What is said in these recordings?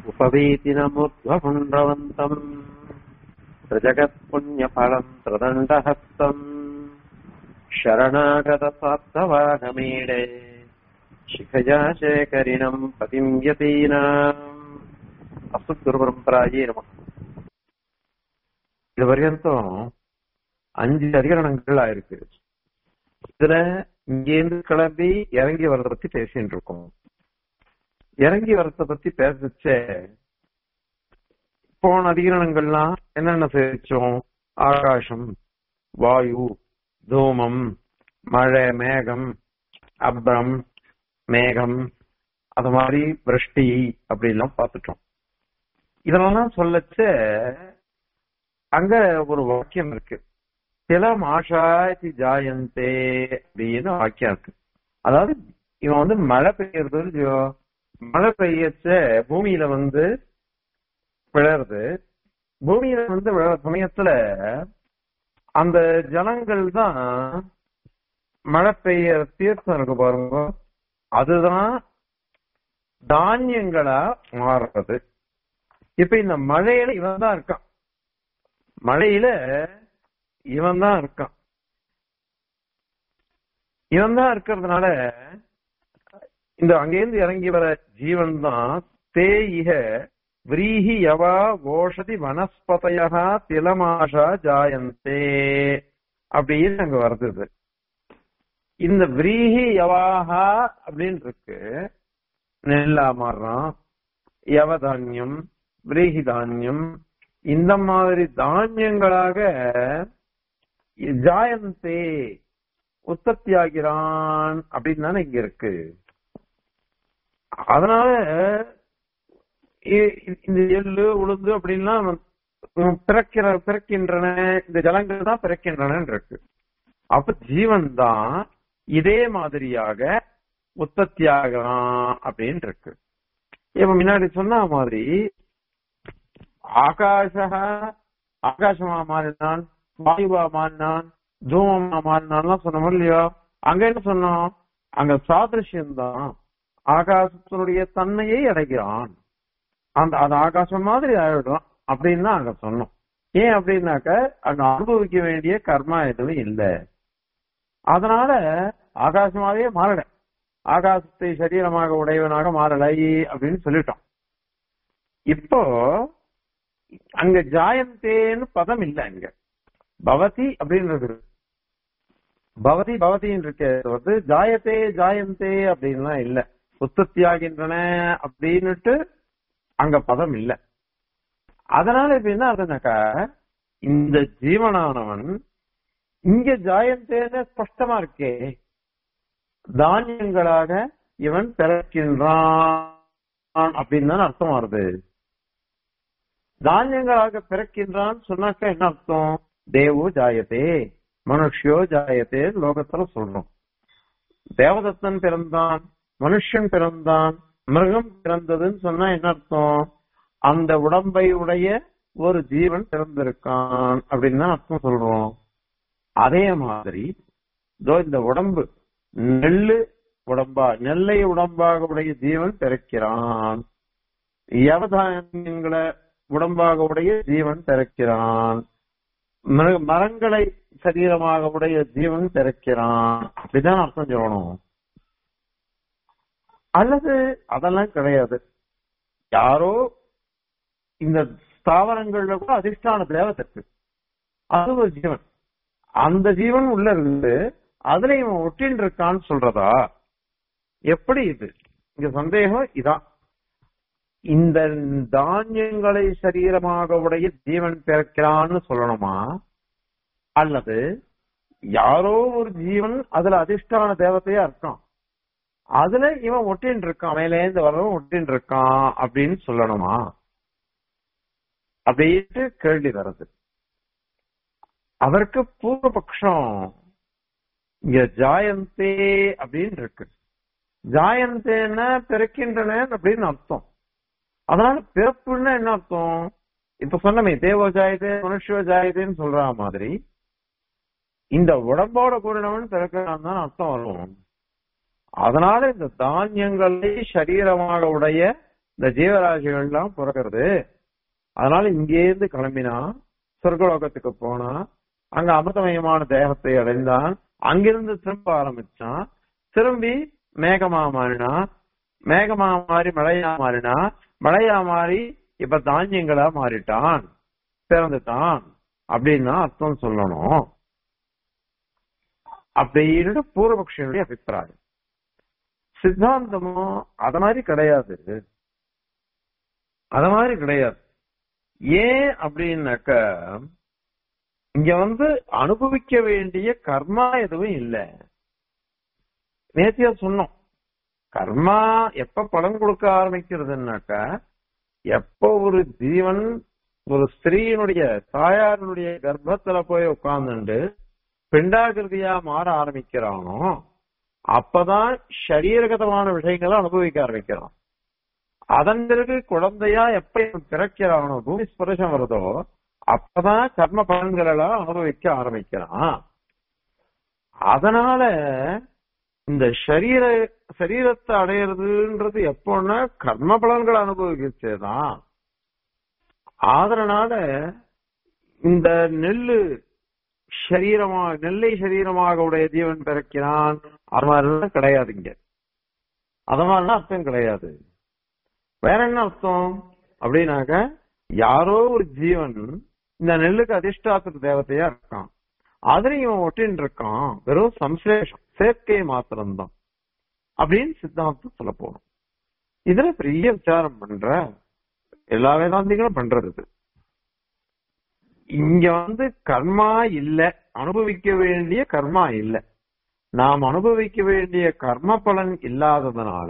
उपवीतिनमुद्ध्वपुण्ड्रवन्तम् प्रजगत्पुण्यफलम् प्रदण्डहस्तम् शरणागतसात्तवानमीडे शिखया शेखरिणम् पतिम् यतीनाम् அஸ்து குருபரம்பராயே நம இது வரைக்கும் அஞ்சு அதிகரணங்கள் ஆயிருக்கு இதுல இங்கேருந்து கிளம்பி இறங்கி வர்றத பத்தி பேசிட்டு இருக்கோம் இறங்கி வர்றத பத்தி பேசச்ச போன அதிகரணங்கள்லாம் என்னென்ன சேரிச்சோம் ஆகாசம் வாயு தூமம் மழை மேகம் அப்ரம் மேகம் அது மாதிரி விருஷ்டி அப்படிலாம் பார்த்துட்டோம் இதெல்லாம் சொல்லச்ச அங்க ஒரு வாக்கியம் இருக்கு சில மாஷாச்சி ஜாயந்தே அப்படின்னு வாக்கியம் இருக்கு அதாவது இவன் வந்து மழை பெய்யறது இல்லையோ மழை பெய்யச்ச பூமியில வந்து விழறது பூமியில வந்து விழற சமயத்துல அந்த ஜனங்கள் தான் மழை பெய்ய தீர்த்தம் இருக்கு பாருங்க அதுதான் தானியங்களா மாறுறது இப்ப இந்த மழையில இவன் தான் இருக்கான் மழையில இவன் தான் இருக்கான் இவன் தான் இருக்கிறதுனால இந்த அங்கேருந்து இறங்கி வர ஜீவன் தான் தே இக விரீஹி யவா ஓஷதி வனஸ்பதையா திலமாஷா ஜாயந்தே அப்படின்னு அங்க வருது இந்த விரீஹி யவாஹா அப்படின்னு இருக்கு நெல்லா மாறுறான் யவதானியம் விரீஹி தானியம் இந்த மாதிரி தானியங்களாக ஜாயந்தே உற்பத்தி ஆகிறான் அப்படின்னு தானே இங்க இருக்கு அதனால இந்த எள்ளு உளுந்து அப்படின்லாம் பிறக்கிற பிறக்கின்றன இந்த ஜலங்கள் தான் பிறக்கின்றன இருக்கு அப்ப ஜீவன் தான் இதே மாதிரியாக உற்பத்தி ஆகலாம் அப்படின்னு இருக்கு இப்ப முன்னாடி சொன்ன மாதிரி ஆகாஷ ஆகாசமா மாறினான் வாயுவா மாறினான் தூமமா மாறினான்லாம் சொன்னோம் இல்லையோ அங்க என்ன சொன்னோம் அங்க சாதிருஷ்யம்தான் ஆகாசத்தினுடைய தன்மையை அடைகிறான் அந்த அது ஆகாசம் மாதிரி ஆயிடும் அப்படின்னு தான் அங்க சொன்னோம் ஏன் அப்படின்னாக்க அங்க அனுபவிக்க வேண்டிய கர்மா எதுவும் இல்லை அதனால ஆகாசமாவே மாறல ஆகாசத்தை சரீரமாக உடையவனாக மாறலை அப்படின்னு சொல்லிட்டோம் இப்போ அங்க ஜாயந்தேன்னு பதம் இல்ல அங்க பவதி அப்படின்றது பவதி பவதின்னு இருக்க வந்து ஜாயத்தே ஜாயந்தே அப்படின்லாம் இல்ல உற்பத்தி ஆகின்றன அப்படின்னுட்டு அங்க பதம் இல்ல அதனால இப்ப என்ன ஆகுதுனாக்கா இந்த ஜீவனானவன் இங்க ஜாயந்தேன்னு ஸ்பஷ்டமா இருக்கே தானியங்களாக இவன் பிறக்கின்றான் அப்படின்னு தான் அர்த்தம் வருது தானியங்களாக பிறக்கின்றான் சொன்னாக்கா என்ன அர்த்தம் தேவோ ஜாயத்தே மனுஷியோ ஜாயத்தே லோகத்துல சொல்றோம் தேவதத்தன் பிறந்தான் மனுஷன் பிறந்தான் மிருகம் பிறந்ததுன்னு சொன்னா என்ன அர்த்தம் அந்த உடம்பை உடைய ஒரு ஜீவன் பிறந்திருக்கான் அப்படின்னு தான் அர்த்தம் சொல்றோம் அதே மாதிரி இதோ இந்த உடம்பு நெல்லு உடம்பா நெல்லை உடம்பாக உடைய ஜீவன் பிறக்கிறான் யவதானியங்களை உடம்பாக உடைய ஜீவன் பிறக்கிறான் மரங்களை சரீரமாக உடைய ஜீவன் பிறக்கிறான் அப்படிதான் அர்த்தம் சொல்லணும் அல்லது அதெல்லாம் கிடையாது யாரோ இந்த ஸ்தாவரங்கள்ல கூட அதிர்ஷ்டான தேவதை இருக்கு அது ஒரு ஜீவன் அந்த ஜீவன் உள்ள இருந்து அதுல இவன் ஒட்டின் இருக்கான்னு சொல்றதா எப்படி இது இங்க சந்தேகம் இதான் இந்த தானியங்களை சரீரமாக உடைய ஜீவன் பிறக்கிறான்னு சொல்லணுமா அல்லது யாரோ ஒரு ஜீவன் அதுல அதிர்ஷ்டான தேவதையா இருக்கான் அதுல இவன் ஒட்டின் இருக்கான் மேலேந்து வரவும் ஒட்டின் இருக்கான் அப்படின்னு சொல்லணுமா அப்படின்ட்டு கேள்வி வருது அதற்கு பூர்வபக்ஷம் இங்க ஜாயந்தே அப்படின்னு இருக்கு ஜாயந்தேன்னா பிறக்கின்றன அப்படின்னு அர்த்தம் அதனால பிறப்புன்னா என்ன அர்த்தம் இப்ப சொன்னமே தேவோ ஜாயதே மனுஷோ ஜாயதேன்னு சொல்ற மாதிரி இந்த உடம்போட கூடினவன் பிறக்கிறான் தான் அர்த்தம் வரும் அதனால இந்த தானியங்களை சரீரமாக உடைய இந்த ஜீவராசிகள்லாம் பிறக்கிறது அதனால இங்கேருந்து கிளம்பினா சொர்க்கலோகத்துக்கு போனா அங்க அமிர்தமயமான தேகத்தை அடைந்தான் அங்கிருந்து திரும்ப ஆரம்பிச்சான் திரும்பி மேகமா மாறினா மேகமா மாறி மழையா மாறினா மழையா மாறி இப்ப தானியங்களா மாறிட்டான் பிறந்துட்டான் அப்படின்னா அர்த்தம் சொல்லணும் அப்படின்னு பூர்வபக்ஷனுடைய அபிப்பிராயம் சித்தாந்தமும் அத மாதிரி கிடையாது அத மாதிரி கிடையாது ஏன் அப்படின்னாக்க இங்க வந்து அனுபவிக்க வேண்டிய கர்மா எதுவும் இல்ல நேத்தியா சொன்னோம் கர்மா எப்ப பலன் கொடுக்க ஆரம்பிக்கிறதுனாக்கா எப்ப ஒரு ஜீவன் ஒரு ஸ்திரீனுடைய தாயாருடைய கர்ப்பத்துல போய் உட்கார்ந்துண்டு பிண்டாகிருதியா மாற ஆரம்பிக்கிறானோ அப்பதான் சரீரகதமான விஷயங்களை அனுபவிக்க ஆரம்பிக்கிறான் அதன் பிறகு குழந்தையா எப்ப இவன் பிறக்கிறானோ பூமி ஸ்பர்சம் வருதோ அப்பதான் கர்ம பலன்கள் எல்லாம் அனுபவிக்க ஆரம்பிக்கிறான் அதனால இந்த சரீர சரீரத்தை அடையிறதுன்றது எப்போன்னா கர்ம பலன்களை அனுபவிச்சேதான் அதனால இந்த நெல்லு சரீரமா நெல்லை சரீரமாக உடைய ஜீவன் பிறக்கிறான் அது மாதிரிலாம் கிடையாது இங்க அது மாதிரிலாம் அர்த்தம் கிடையாது வேற என்ன அர்த்தம் அப்படின்னாக்க யாரோ ஒரு ஜீவன் இந்த நெல்லுக்கு அதிர்ஷ்டாத்திர தேவதையா இருக்கான் அதுலயும் இவன் ஒட்டின்னு இருக்கான் வெறும் சம்சேஷம் சேர்க்கை மாத்திரம்தான் அப்படின்னு சித்தாந்தம் சொல்ல போறோம் இதுல பெரிய விசாரம் பண்ற எல்லா வேதாந்திகளும் பண்றது இது இங்க வந்து கர்மா இல்ல அனுபவிக்க வேண்டிய கர்மா இல்ல நாம் அனுபவிக்க வேண்டிய கர்ம பலன் இல்லாததுனால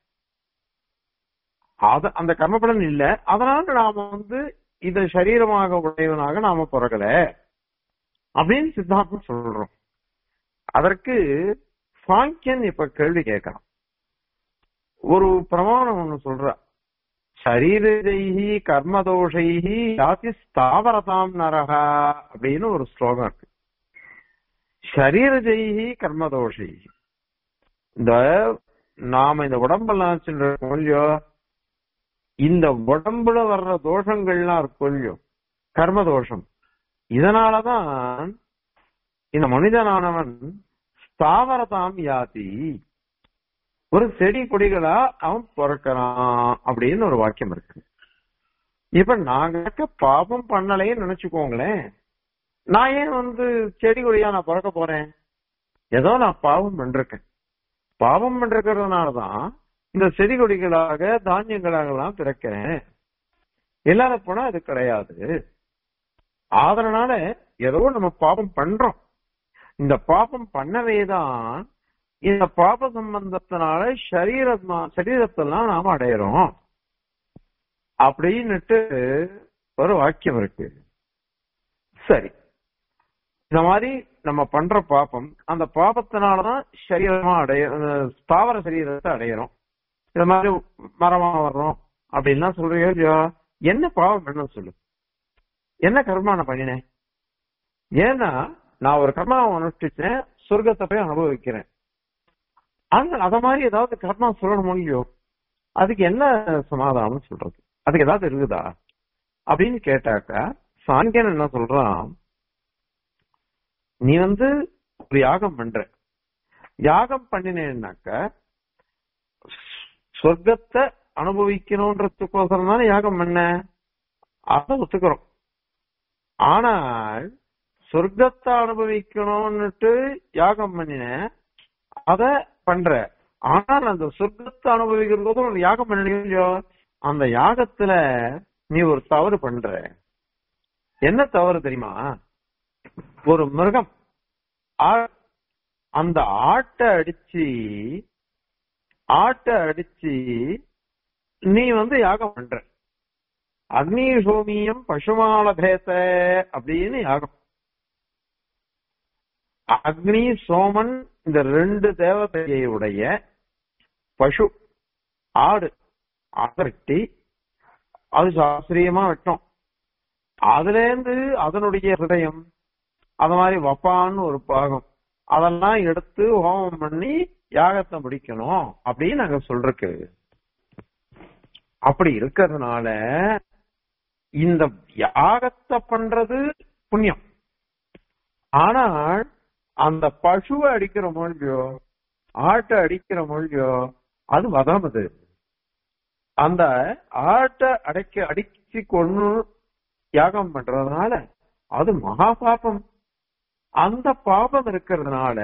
அத அந்த கர்ம பலன் இல்ல அதனால நாம வந்து இத சரீரமாக உடையவனாக நாம பிறக்கல அப்படின்னு சித்தாந்தம் சொல்றோம் அதற்கு சாங்கியன் இப்ப கேள்வி கேட்கறான் ஒரு பிரமாணம் ஒண்ணு சொல்ற சரீரைஹி கர்மதோஷைஹி யாதி ஸ்தாவரதாம் நரகா அப்படின்னு ஒரு ஸ்லோகம் இருக்கு சரீரஜைஹி கர்மதோஷைஹி இந்த நாம இந்த உடம்பெல்லாம் வச்சுருக்கோம் இல்லையோ இந்த உடம்புல வர்ற தோஷங்கள்லாம் இருக்கும் இல்லையோ கர்ம தோஷம் இதனாலதான் இந்த மனிதனானவன் ஸ்தாவரதாம் யாதி ஒரு செடி கொடிகளா அவன் பிறக்கிறான் அப்படின்னு ஒரு வாக்கியம் இருக்கு இப்ப நாங்க பாபம் பண்ணலைன்னு நினைச்சுக்கோங்களேன் நான் ஏன் வந்து செடி கொடியா நான் பிறக்க போறேன் ஏதோ நான் பாவம் பண்றேன் பாவம் பண்றதுனாலதான் இந்த செடி கொடிகளாக தானியங்களாக எல்லாம் பிறக்கிறேன் இல்லாத போனா அது கிடையாது அதனால ஏதோ நம்ம பாபம் பண்றோம் இந்த பாபம் பண்ணவே தான் இந்த பாப சம்பந்தத்தினால சரீரமா சரீரத்தெல்லாம் நாம அடையிறோம் அப்படின்னுட்டு ஒரு வாக்கியம் இருக்கு சரி இந்த மாதிரி நம்ம பண்ற பாப்பம் அந்த பாபத்தினாலதான் சரீரமா அடைய ஸ்தாவர சரீரத்தை அடையிறோம் இந்த மாதிரி மரமா வர்றோம் அப்படின்லாம் சொல்றீங்க இல்லையா என்ன பாவம் பண்ண சொல்லு என்ன கர்மா நான் பண்ணினேன் ஏன்னா நான் ஒரு கர்மாவை அனுஷ்டிச்சேன் சொர்க்கத்தை போய் அனுபவிக்கிறேன் ஆனா அத மாதிரி ஏதாவது கர்மா சொல்லணும் இல்லையோ அதுக்கு என்ன சமாதானம் சொல்றது அதுக்கு ஏதாவது இருக்குதா அப்படின்னு கேட்டாக்கா சாங்கியன் என்ன சொல்றான் நீ வந்து ஒரு யாகம் பண்ற யாகம் பண்ணினேன்னாக்க சொர்க்கத்தை அனுபவிக்கணும்ன்றதுக்கோசரம் தானே யாகம் பண்ண அதை ஒத்துக்கிறோம் ஆனால் சொர்க்கத்தை அனுபவிக்கணும்னுட்டு யாகம் பண்ணின அத பண்ற ஆனால் அந்த சொர்க்கத்தை அனுபவிக்கிறது போது ஒரு யாகம் பண்ணலையோ அந்த யாகத்துல நீ ஒரு தவறு பண்ற என்ன தவறு தெரியுமா ஒரு மிருகம் அந்த ஆட்டை அடிச்சு ஆட்டை அடிச்சு நீ வந்து யாகம் பண்ற அக்னி சோமியம் பசுமால பேத்த அப்படின்னு யாகம் அக்னி சோமன் இந்த ரெண்டு தேவதையுடைய பசு ஆடு அகட்டி அது சாஸ்திரியமா வெட்டோம் அதுல இருந்து அதனுடைய ஹிருதயம் அது மாதிரி வப்பான்னு ஒரு பாகம் அதெல்லாம் எடுத்து ஹோமம் பண்ணி யாகத்தை முடிக்கணும் அப்படின்னு நாங்க சொல்றக்கு அப்படி இருக்கிறதுனால இந்த யாகத்தை பண்றது புண்ணியம் ஆனால் அந்த பசுவை அடிக்கிற மொழியோ ஆட்டை அடிக்கிற மொழியோ அது வதம் அது அந்த ஆட்டை அடைக்க அடிச்சு கொண்டு யாகம் பண்றதுனால அது மகா பாபம் அந்த பாபம் இருக்கிறதுனால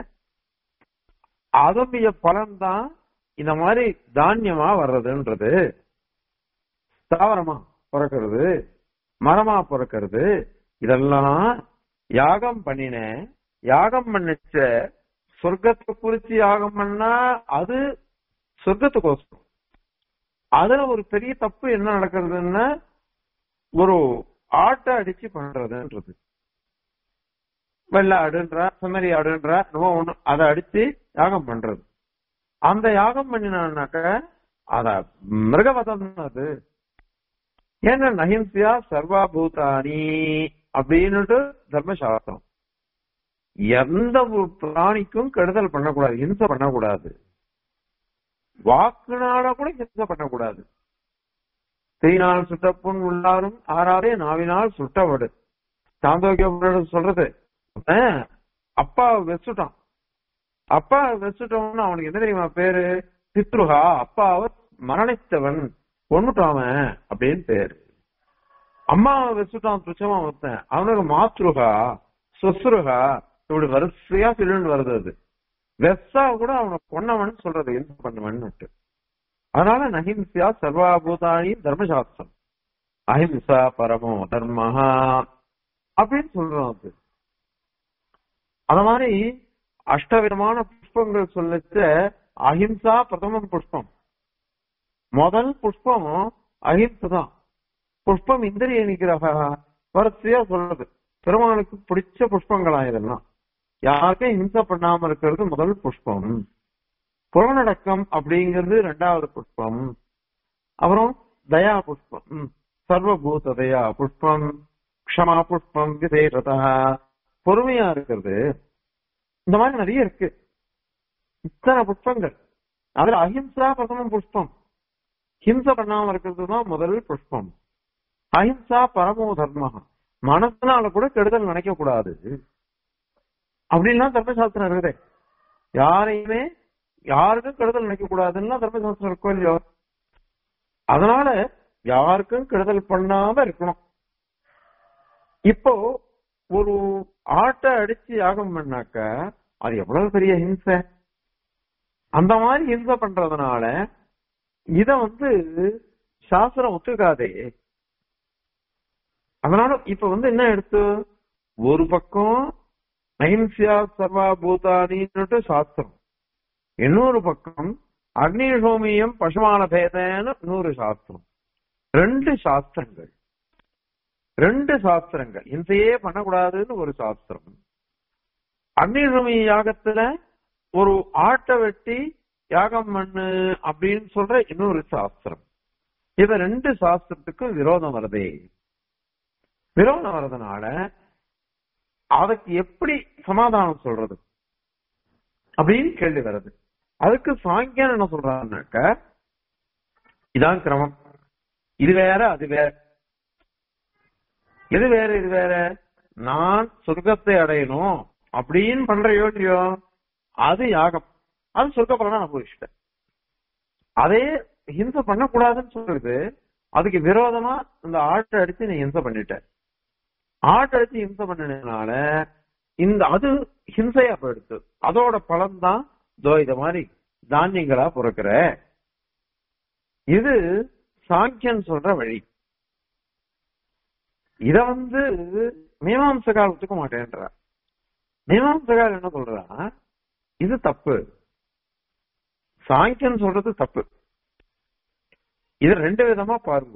அதனுடைய பலன்தான் இந்த மாதிரி தானியமா வர்றதுன்றது தாவரமா பிறக்கிறது மரமா பிறக்கிறது இதெல்லாம் யாகம் பண்ணின யாகம் பண்ணிச்ச சொர்க்கத்தை குறிச்சு யாகம் பண்ணா அது சொர்க்கத்துக்கோசம் அதுல ஒரு பெரிய தப்பு என்ன நடக்கிறதுன்னா ஒரு ஆட்டை அடிச்சு பண்றதுன்றது வெள்ள ஆடுன்றா செம்மறி ஆடுன்றா நம்ம ஒண்ணு அதை அடிச்சு யாகம் பண்றது அந்த யாகம் பண்ணினாக்க அத மிருகவதம் அது ஏன்னா நஹிம்சியா சர்வாபூதானி அப்படின்னுட்டு தர்மசாஸ்திரம் எந்த ஒரு பிராணிக்கும் கெடுதல் பண்ணக்கூடாது ஹிம்சை பண்ணக்கூடாது வாக்குனால கூட ஹிம்சை பண்ணக்கூடாது தீனால் சுட்ட புண் உள்ளாரும் ஆறாரே நாவினால் சுட்டவடு சாந்தோக்கிய சொல்றது ஆஹ், அப்பா வெச்சுட்டான் அப்பா வெச்சுட்டவன் அவனுக்கு என்ன தெரியுமா பேரு பித்ருகா அப்பாவை மரணித்தவன் கொண்டுட்டான் அவன் அப்படின்னு பேரு அம்மாவை வெச்சுட்டான் துச்சமா ஒருத்தன் அவனுக்கு மாத்ருகா சுஸ்ருகா இப்படி வரிசையா சொல்லிட்டு வருது அது வெஸ்ஸா கூட அவனை கொன்னவன் சொல்றது என்ன பண்ணுவன் அதனால நஹிம்சியா சர்வாபூதானி தர்மசாஸ்திரம் அஹிம்சா பரமோ தர்மஹா அப்படின்னு சொல்றோம் அது அத மாதிரி அஷ்டவிதமான புஷ்பங்கள் சொல்லச்ச அஹிம்சா பிரதம புஷ்பம் முதல் புஷ்பம் அஹிம்சை தான் புஷ்பம் இந்திரிய நிகிரக வரிசையா சொல்றது பெருமாளுக்கு பிடிச்ச புஷ்பங்களா இதெல்லாம் யாருக்கும் ஹிம்சை பண்ணாம இருக்கிறது முதல் புஷ்பம் புறநடக்கம் அப்படிங்கிறது ரெண்டாவது புஷ்பம் அப்புறம் தயா புஷ்பம் ம், சர்வபூத தயா புஷ்பம் க்ஷமா புஷ்பம் விதேஷதா பொறுமையா இருக்கிறது இந்த மாதிரி நிறைய இருக்கு இத்தனை புஷ்பங்கள் அதுல அஹிம்சா பிரதமம் புஷ்பம் ஹிம்சை பண்ணாம இருக்கிறது தான் முதல் புஷ்பம் அஹிம்சா பரமோ தர்மம் மனசுனால கூட கெடுதல் நினைக்க கூடாது அப்படின்லாம் தர்மசாஸ்திரம் இருக்குதே யாரையுமே யாருக்கும் கெடுதல் நினைக்க கூடாதுன்னா தர்மசாஸ்திரம் இருக்கும் இல்லையோ அதனால யாருக்கும் கெடுதல் பண்ணாம இருக்கணும் இப்போ ஒரு ஆட்டை அடிச்சு யாகம் பண்ணாக்க அது எவ்வளவு பெரிய ஹிம்சை அந்த மாதிரி ஹிம்சை பண்றதுனால இத வந்து சாஸ்திரம் ஒத்துக்காதே அதனால இப்ப வந்து என்ன எடுத்து ஒரு பக்கம் அஹிம்சா சர்வா பூதானின்னுட்டு சாஸ்திரம் இன்னொரு பக்கம் அக்னி ஹோமியம் பசுமான பேதன்னு நூறு சாஸ்திரம் ரெண்டு சாஸ்திரங்கள் ரெண்டு சாஸ்திரங்கள் இதையே பண்ணக்கூடாதுன்னு ஒரு சாஸ்திரம் அக்னிஹோமி யாகத்துல ஒரு ஆட்டை வெட்டி யாகம் பண்ணு அப்படின்னு சொல்ற இன்னொரு சாஸ்திரம் இத ரெண்டு சாஸ்திரத்துக்கும் விரோதம் வருதே விரோதம் வர்றதுனால அதுக்கு எப்படி சமாதானம் சொல்றது அப்படின்னு கேள்வி வருது அதுக்கு சாங்கியம் என்ன சொல்றாருனாக்க இதான் கிரமம் இது வேற அது வேற இது வேற இது வேற நான் சொர்க்கத்தை அடையணும் அப்படின்னு பண்ற யோசியோ அது யாகம் அது சொர்க்க பலனா அனுபவிச்சிட்டேன் அதே ஹிம்சை பண்ணக்கூடாதுன்னு சொல்றது அதுக்கு விரோதமா இந்த ஆட்டை அடிச்சு நீ ஹிம்சை பண்ணிட்ட ஆட்டை அடிச்சு ஹிம்சை பண்ணதுனால இந்த அது ஹிம்சையா போயிடுது அதோட பலன் தான் தோ இத மாதிரி தானியங்களா பிறக்கிற இது சாங்கியன் சொல்ற வழி இத வந்து மீமாம்சகால் ஒத்துக்க மாட்டேன்ற மீமாம்சகால் என்ன சொல்றா இது தப்பு சாங்கியன் சொல்றது தப்பு இது ரெண்டு விதமா பாருங்க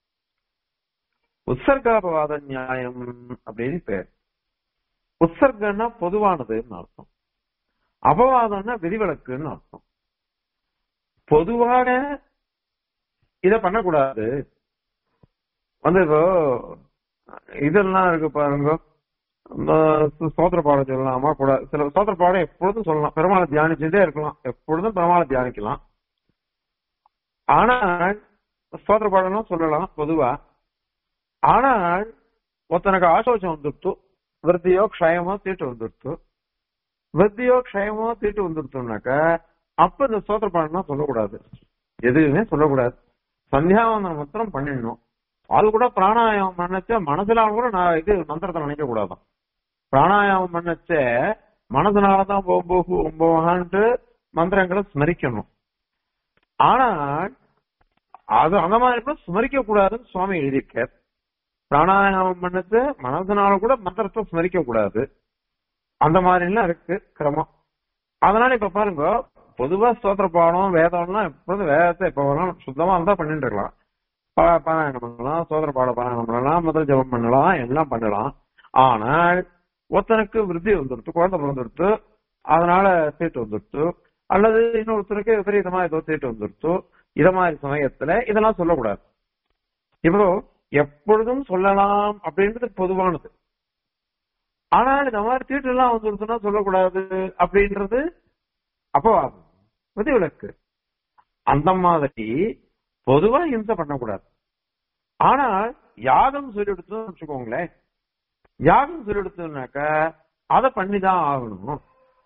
உற்சர்காபவாத நியாயம் அப்படின்னு பேர் உற்சர்கன்னா பொதுவானதுன்னு அர்த்தம் அபவாதம்னா விதிவிலக்குன்னு அர்த்தம் பொதுவாக இத பண்ணக்கூடாது வந்து இப்போ இதெல்லாம் இருக்கு பாருங்க இந்த ஸ்தோத்திர பாடம் சொல்லலாமா கூட சில ஸ்தோத்திர பாடம் எப்பொழுதும் சொல்லலாம் பெருமாளை தியானிச்சுட்டே இருக்கலாம் எப்பொழுதும் பெருமாளை தியானிக்கலாம் ஆனால் ஸ்தோத்திர பாடலும் சொல்லலாம் பொதுவா ஆனால் ஒருத்தனுக்கு ஆசோச்சம் வந்துடுத்து விருத்தியோ க்ஷயமோ தீட்டு வந்துடுத்து விருத்தியோ க்ஷயமோ தீட்டு வந்துடுத்துனாக்க அப்ப இந்த ஸ்தோத்திர பாடலாம் சொல்லக்கூடாது எதுவுமே சொல்லக்கூடாது சந்தியாவந்தனம் மாத்திரம் பண்ணிடணும் அது கூட பிராணாயாமம் பண்ணச்ச மனசுல கூட நான் இது மந்திரத்தை நினைக்க கூடாதான் பிராணாயாமம் பண்ணச்ச மனசுனாலதான் போகு ஒம்போகான்ட்டு மந்திரங்களை ஸ்மரிக்கணும் ஆனால் அது அந்த மாதிரி கூட ஸ்மரிக்க கூடாதுன்னு சுவாமி எழுதியிருக்கார் பிராணாயாமம் பண்ணது மனசுனால கூட மந்திரத்தை ஸ்மரிக்க கூடாது அந்த மாதிரி எல்லாம் இருக்கு கிரமம் அதனால இப்ப பாருங்க பொதுவா ஸ்தோத்திர பாடம் வேதம்லாம் எப்பொழுதும் வேதத்தை எப்ப வேணாலும் சுத்தமா இருந்தா பண்ணிட்டு இருக்கலாம் பா- பாராயணம் பண்ணலாம் சோதர பாட பாராயணம் பண்ணலாம் முதல் ஜெபம் பண்ணலாம் எல்லாம் பண்ணலாம் ஆனால் ஒருத்தனுக்கு விருத்தி வந்துடுத்து குழந்தை பிறந்துடுத்து அதனால தீட்டு வந்துடுத்து அல்லது இன்னொருத்தருக்கு விபரீதமா ஏதோ தீட்டு வந்துடுத்து இத மாதிரி சமயத்துல இதெல்லாம் சொல்லக்கூடாது இப்போ எப்பொழுதும் சொல்லலாம் அப்படின்றது பொதுவானது ஆனால் இந்த மாதிரி தீட்டு எல்லாம் வந்துடுச்சுன்னா சொல்லக்கூடாது அப்படின்றது அப்பவாதம் விதிவிலக்கு அந்த மாதிரி பொதுவா ஹிம்சை பண்ணக்கூடாது ஆனால் யாகம் சொல்லிடுத்தோம்னு வச்சுக்கோங்களேன் யாகம் சொல்லிடுத்தோம்னாக்க அதை பண்ணிதான் ஆகணும்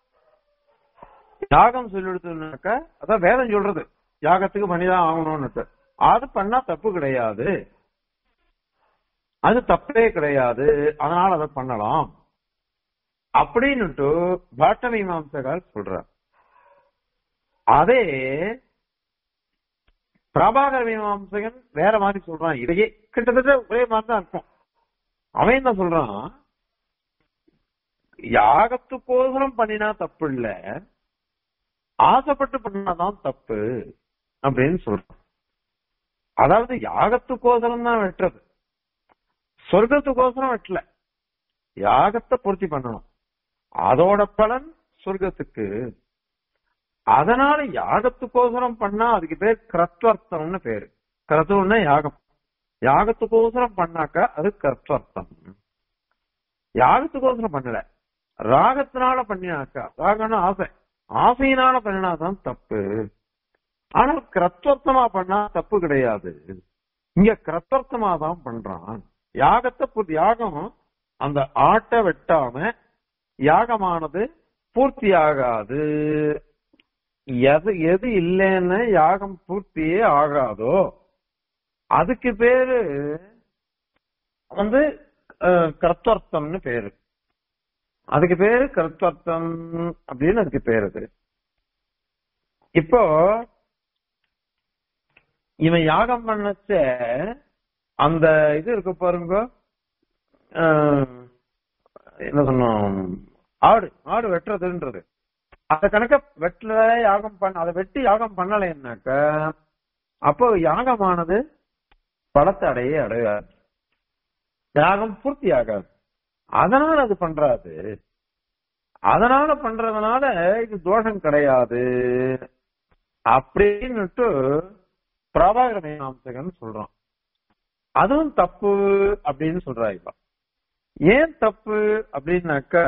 யாகம் சொல்லிடுத்தோம்னாக்க அதான் வேதம் சொல்றது யாகத்துக்கு பண்ணிதான் ஆகணும்னு அது பண்ணா தப்பு கிடையாது அது தப்பே கிடையாது அதனால அதை பண்ணலாம் அப்படின்னுட்டு பாட்ட மீமாம்சகார் சொல்றார் அதே பிரபாகர மீமாம்சகன் வேற மாதிரி சொல்றான் இதையே கிட்டத்தட்ட ஒரே மாதிரி தான் இருக்கும் அவன் என்ன சொல்றான் யாகத்துக்கோசரம் பண்ணினா தப்பு இல்ல ஆசைப்பட்டு பண்ணாதான் தப்பு அப்படின்னு சொல்றான் அதாவது யாகத்துக்கோசரம் தான் வெட்டுறது சொர்க்கத்துக்கோசரம் வெட்டல யாகத்தை பூர்த்தி பண்ணணும் அதோட பலன் சொர்க்கத்துக்கு அதனால யாகத்துக்கோசரம் பண்ணா அதுக்கு பேர் கிரத்வர்த்தம்னு பேரு கிரத்துவம்னா யாகம் யாகத்துக்கோசரம் பண்ணாக்க அது கர்த்தர்த்தம் யாகத்துக்கோசரம் பண்ணல ராகத்தினால பண்ணினாக்கா ராகம்னா ஆசை ஆசையினால பண்ணினாதான் தப்பு ஆனால் கிரத்வர்த்தமா பண்ணா தப்பு கிடையாது இங்க கிரத்வர்த்தமா தான் பண்றான் யாகத்தை பூர்த்தி யாகம் அந்த ஆட்டை வெட்டாம யாகமானது பூர்த்தி ஆகாது எது எது இல்லைன்னு யாகம் பூர்த்தியே ஆகாதோ அதுக்கு பேரு வந்து அஹ், கர்த்தர்த்தம்னு பேரு அதுக்கு பேரு கர்த்தர்த்தம் அப்படின்னு அதுக்கு பேரு அது இப்போ இவன் யாகம் பண்ணச்ச அந்த இது இருக்கு பாருங்க அஹ், என்ன சொன்னோம் ஆடு ஆடு வெட்டுறதுன்றது அத கணக்க வெட்டல யாகம் பண்ண அதை வெட்டி யாகம் பண்ணலைன்னாக்க அப்போ யாகமானது பலத்தை அடைய அடையாது யாகம் பூர்த்தி ஆகாது அதனால அது பண்றாது அதனால பண்றதுனால இது தோஷம் கிடையாது அப்படின்னுட்டு பிரபாகர மீமாம்சகன் சொல்றான் அதுவும் தப்பு அப்படின்னு சொல்றா இப்ப ஏன் தப்பு அப்படின்னாக்கா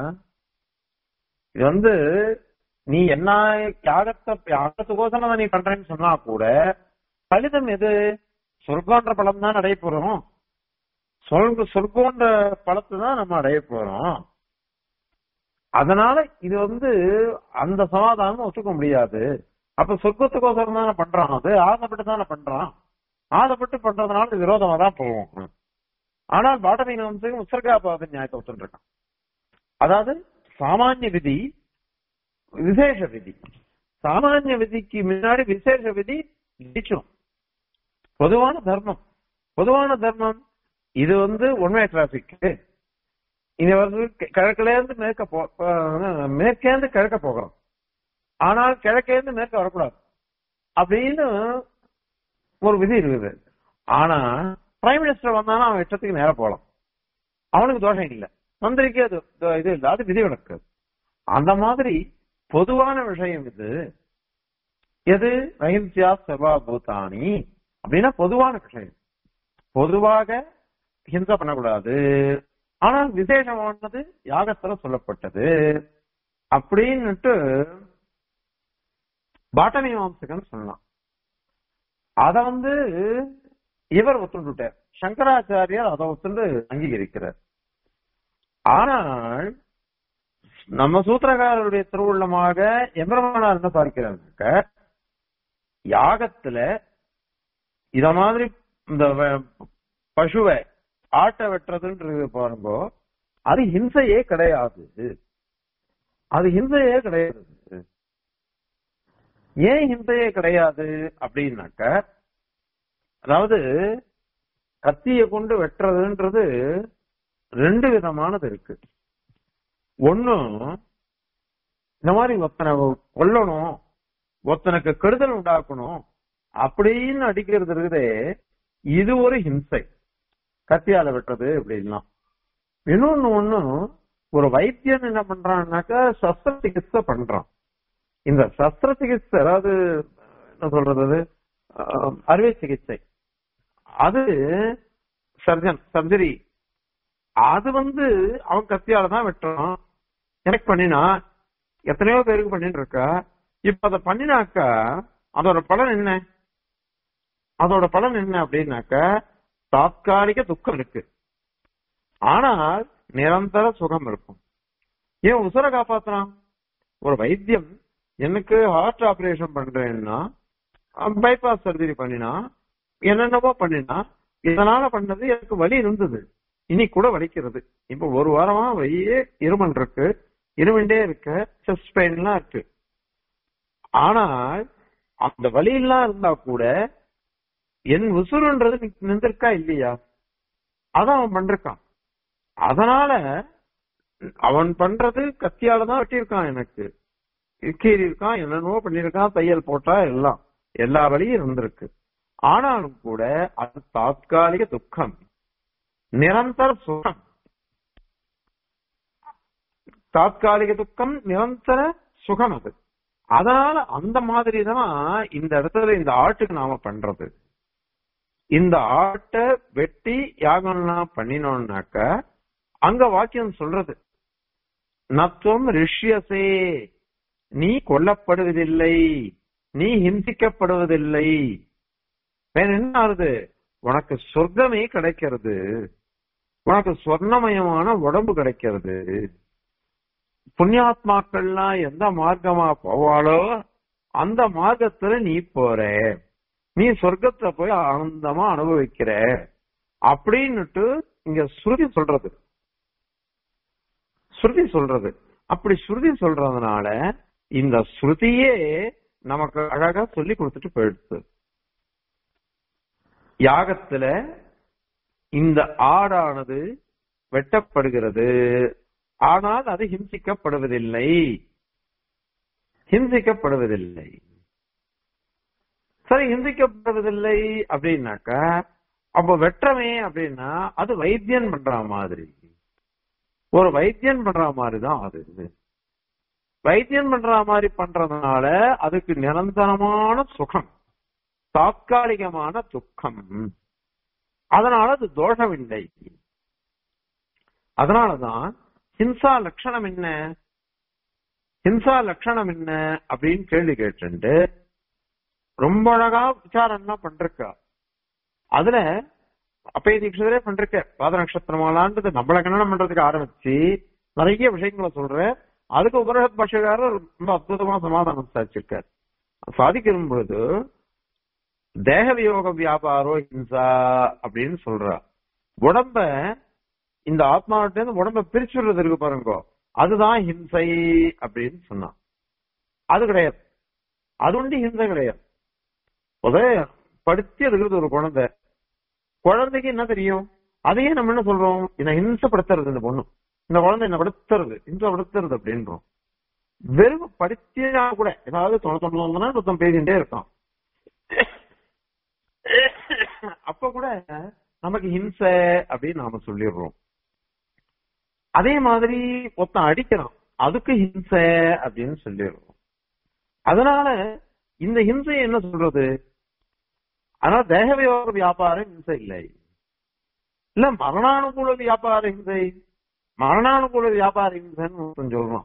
இது வந்து நீ என்ன யாகத்தை யாகத்துக்கோசரம் நீ பண்றேன்னு சொன்னா கூட பலிதம் எது சொர்க்கன்ற பலம் தான் அடைய போறோம் சொர்க்க சொர்க்கன்ற பலத்தை தான் நம்ம அடைய போறோம் அதனால இது வந்து அந்த சமாதானம் ஒத்துக்க முடியாது அப்ப சொர்க்கத்துக்கோசரம் தானே பண்றான் அது ஆசைப்பட்டு தானே பண்றான் ஆசைப்பட்டு பண்றதுனால இது விரோதமா தான் போவோம் ஆனால் பாட்டமீன வம்சம் உத்தரகாபாத நியாயத்தை ஒத்துருக்கான் அதாவது சாமானிய விதி விசேஷ விதி சாமானிய விதிக்கு முன்னாடி விசேஷ விதி நிச்சயம் பொதுவான தர்மம் பொதுவான தர்மம் இது வந்து ஒன்வே டிராபிக் இது வந்து கி- கிழக்குல இருந்து மேற்க போ அஹ் மேற்கே இருந்து கிழக்க போகிறோம் ஆனால் கிழக்கே இருந்து மேற்க வரக்கூடாது அப்படின்னு ஒரு விதி இருக்குது ஆனா பிரைம் மினிஸ்டர் வந்தானா அவன் இஷ்டத்துக்கு நேரம் போலாம் அவனுக்கு தோஷம் இல்லை மந்திரிக்கு அது த- இது இல்லை அது விதி விலக்கு அந்த மாதிரி பொதுவான விஷயம் இது எது அஹிம்சா சர்வா பூதானி அப்படின்னா பொதுவான விஷயம் பொதுவாக ஹிம்சா பண்ணக்கூடாது ஆனால் விசேஷமானது யாகத்துல சொல்லப்பட்டது அப்படின்னுட்டு பாட்டமீமாம்சகன் சொல்லலாம் அத வந்து இவர் ஒத்துண்டுட்டார் சங்கராச்சாரியார் அதை ஒத்துண்டு அங்கீகரிக்கிறார் ஆனால் நம்ம சூத்திரக்காரருடைய திருவுள்ளமாக எம்பெருமானார் என்ன பார்க்கிறாங்க யாகத்துல இத மாதிரி இந்த வ- பசுவை ஆட்டை வெட்டுறதுன்றது பாருங்க அது ஹிம்சையே கிடையாது அது ஹிம்சையே கிடையாது ஏன் ஹிம்சையே கிடையாது அப்படின்னாக்க அதாவது கத்திய கொண்டு வெட்டுறதுன்றது ரெண்டு விதமானது இருக்கு ஒண்ணு இந்த மாதிரி ஒத்தனை கொல்லணும் ஒருத்தனுக்கு கெடுதல் உண்டாக்கணும் அப்படின்னு அடிக்கிறது இருக்குதே இது ஒரு ஹிம்சை கத்தியால வெட்டுறது அப்படின்லாம் இன்னொன்னு ஒண்ணு ஒரு வைத்தியன் என்ன பண்றான்னாக்கா சஸ்திர சிகிச்சை பண்றான் இந்த சஸ்திர சிகிச்சை அதாவது என்ன சொல்றது அது, அஹ், அறுவை சிகிச்சை அது சர்ஜன் சர்ஜரி அது வந்து அவன் கத்தியால தான் வெட்டுறான் எனக்கு பண்ணினா எத்தனையோ பேருக்கு பண்ணிட்டு இருக்கா இப்ப அதை பண்ணினாக்கா அதோட பலன் என்ன அதோட பலன் என்ன அப்படின்னாக்கா தாத்காலிக துக்கம் இருக்கு ஆனால் நிரந்தர சுகம் இருக்கும் ஏன் உசுர காப்பாத்துறான் ஒரு வைத்தியம் எனக்கு ஹார்ட் ஆபரேஷன் பண்றேன்னா பைபாஸ் சர்ஜரி பண்ணினா என்னென்னவோ பண்ணினா இதனால பண்ணது எனக்கு வலி இருந்தது இனி கூட வலிக்கிறது இப்ப ஒரு வாரமா வழியே இருமல் இருக்கு இருமிண்டே இருக்கு செஸ்ட் பெயின்லாம் இருக்கு ஆனால் அந்த வலி எல்லாம் இருந்தா கூட என் உசுருன்றது நிக்- நின்றுருக்கா இல்லையா அதான் அவன் பண்றான் அதனால அவன் பண்றது கத்தியால தான் வெட்டியிருக்கான் எனக்கு கீறி இருக்கான் என்னென்னவோ பண்ணிருக்கான் தையல் போட்டா எல்லாம் எல்லா வழியும் இருந்திருக்கு ஆனாலும் கூட அது தாத்காலிக துக்கம் நிரந்தர சுகம் தாத்காலிக துக்கம் நிரந்தர சுகம் அது அதனால அந்த மாதிரி தான் இந்த இடத்துல இந்த ஆட்டுக்கு நாம பண்றது இந்த ஆட்டை வெட்டி யாகம்லாம் பண்ணினோம்னாக்க அங்க வாக்கியம் சொல்றது நத்துவம் ரிஷ்யசே நீ கொல்லப்படுவதில்லை நீ ஹிம்சிக்கப்படுவதில்லை வேற என்ன ஆகுது உனக்கு சொர்க்கமே கிடைக்கிறது உனக்கு சொர்ணமயமான உடம்பு கிடைக்கிறது புண்ணியாத்மாக்கள்லாம் எந்த மார்க்கமா போவாளோ அந்த மார்க்கத்துல நீ போற நீ சொர்க்கத்துல போய் ஆனந்தமா அனுபவிக்கிற அப்படின்னுட்டு இங்க ஸ்ருதி சொல்றது ஸ்ருதி சொல்றது அப்படி ஸ்ருதி சொல்றதுனால இந்த ஸ்ருதியே நமக்கு அழகா சொல்லி கொடுத்துட்டு போயிடுச்சு யாகத்துல இந்த ஆடானது வெட்டப்படுகிறது ஆனால் அது ஹிம்சிக்கப்படுவதில்லை ஹிம்சிக்கப்படுவதில்லை சரி ஹிம்சிக்கப்படுவதில்லை அப்படின்னாக்கா அப்ப வெற்றமே அப்படின்னா அது வைத்தியன் பண்ற மாதிரி ஒரு வைத்தியன் பண்ற மாதிரி தான் அது வைத்தியன் பண்ற மாதிரி பண்றதுனால அதுக்கு நிரந்தரமான சுகம் தாத்காலிகமான துக்கம் அதனால அது தோஷமில்லை அதனாலதான் ஹிம்சா லட்சணம் என்ன ஹிம்சா லட்சணம் என்ன அப்படின்னு கேள்வி கேட்டு ரொம்ப அழகா விசாரம்லாம் பண்றா அதுல அப்பய தீட்சிதரே பண்றக்க பாத நட்சத்திரமாலான்றது நம்மள கண்ணனம் பண்றதுக்கு ஆரம்பிச்சு நிறைய விஷயங்களை சொல்றேன் அதுக்கு உபரகத் பாஷகாரர் ரொம்ப அற்புதமா சமாதானம் சாதிச்சிருக்கார் சாதிக்கும் பொழுது தேக வியோக வியாபாரோ ஹிம்சா அப்படின்னு சொல்றா உடம்ப இந்த ஆத்மாவிட்ட இருந்து உடம்ப பிரிச்சுடுறது இருக்கு பாருங்க அதுதான் ஹிம்சை அப்படின்னு சொன்னான் அது கிடையாது அது ஒண்டி ஹிம்சை கிடையாது ஒரே படுத்தி இருக்கிறது ஒரு குழந்தை குழந்தைக்கு என்ன தெரியும் அதையே நம்ம என்ன சொல்றோம் என்ன ஹிம்சப்படுத்துறது இந்த பொண்ணு இந்த குழந்தை என்ன படுத்துறது ஹிம்சப்படுத்துறது அப்படின்றோம் வெறும் படுத்தியா கூட ஏதாவது தொண தொண்ணூறுனா ஒருத்தன் பேசிட்டே இருக்கான் அப்ப கூட நமக்கு ஹிம்சை அப்படின்னு நாம சொல்லிடுறோம் அதே மாதிரி ஒருத்தன் அடிக்கிறான் அதுக்கு ஹிம்சை அப்படின்னு சொல்லிடுறோம் அதனால இந்த ஹிம்சை என்ன சொல்றது அதனால தேக வியோக வியாபாரம் ஹிம்சை இல்லை இல்ல மரணானுகூல வியாபார ஹிம்சை மரணானுகூல வியாபார ஹிம்சைன்னு ஒருத்தன் சொல்றான்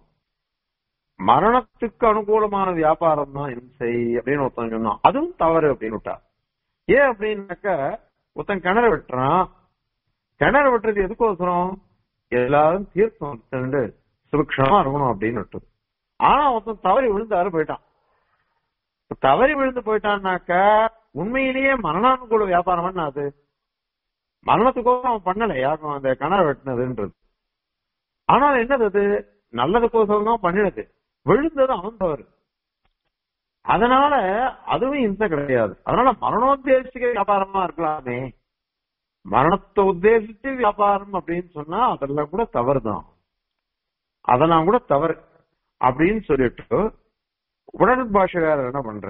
மரணத்துக்கு அனுகூலமான வியாபாரம் தான் ஹிம்சை அப்படின்னு ஒருத்தன் சொன்னான் அதுவும் தவறு அப்படின்னு விட்டா ஏன் அப்படின்னாக்கா ஒருத்தன் கிணறு வெட்டுறான் கிணறு வெட்டுறது எதுக்கோசரம் எல்லாரும் தீர்த்தம் திண்டு சுபிக்ஷமா இருக்கணும் அப்படின்னு விட்டு ஆனா ஒருத்தன் தவறி விழுந்தாரு போயிட்டான் இப்ப தவறி விழுந்து போயிட்டான்னாக்கா உண்மையிலேயே மரணானுகூல வியாபாரம் என்ன அது மரணத்துக்கோசரம் அவன் பண்ணல யாருக்கும் அந்த கிணறு வெட்டினதுன்றது ஆனால் என்னது அது நல்லதுக்கோசரம் தான் பண்ணினது விழுந்தது அவன் தவறு அதனால அதுவும் இம்சை கிடையாது அதனால மரணோத்தேசிக்க வியாபாரமா இருக்கலாமே மரணத்தை உத்தேசித்து வியாபாரம் அப்படின்னு சொன்னா அதெல்லாம் கூட தவறு தான் அதெல்லாம் கூட தவறு அப்படின்னு சொல்லிட்டு உடல் பாஷகாரர் என்ன பண்ற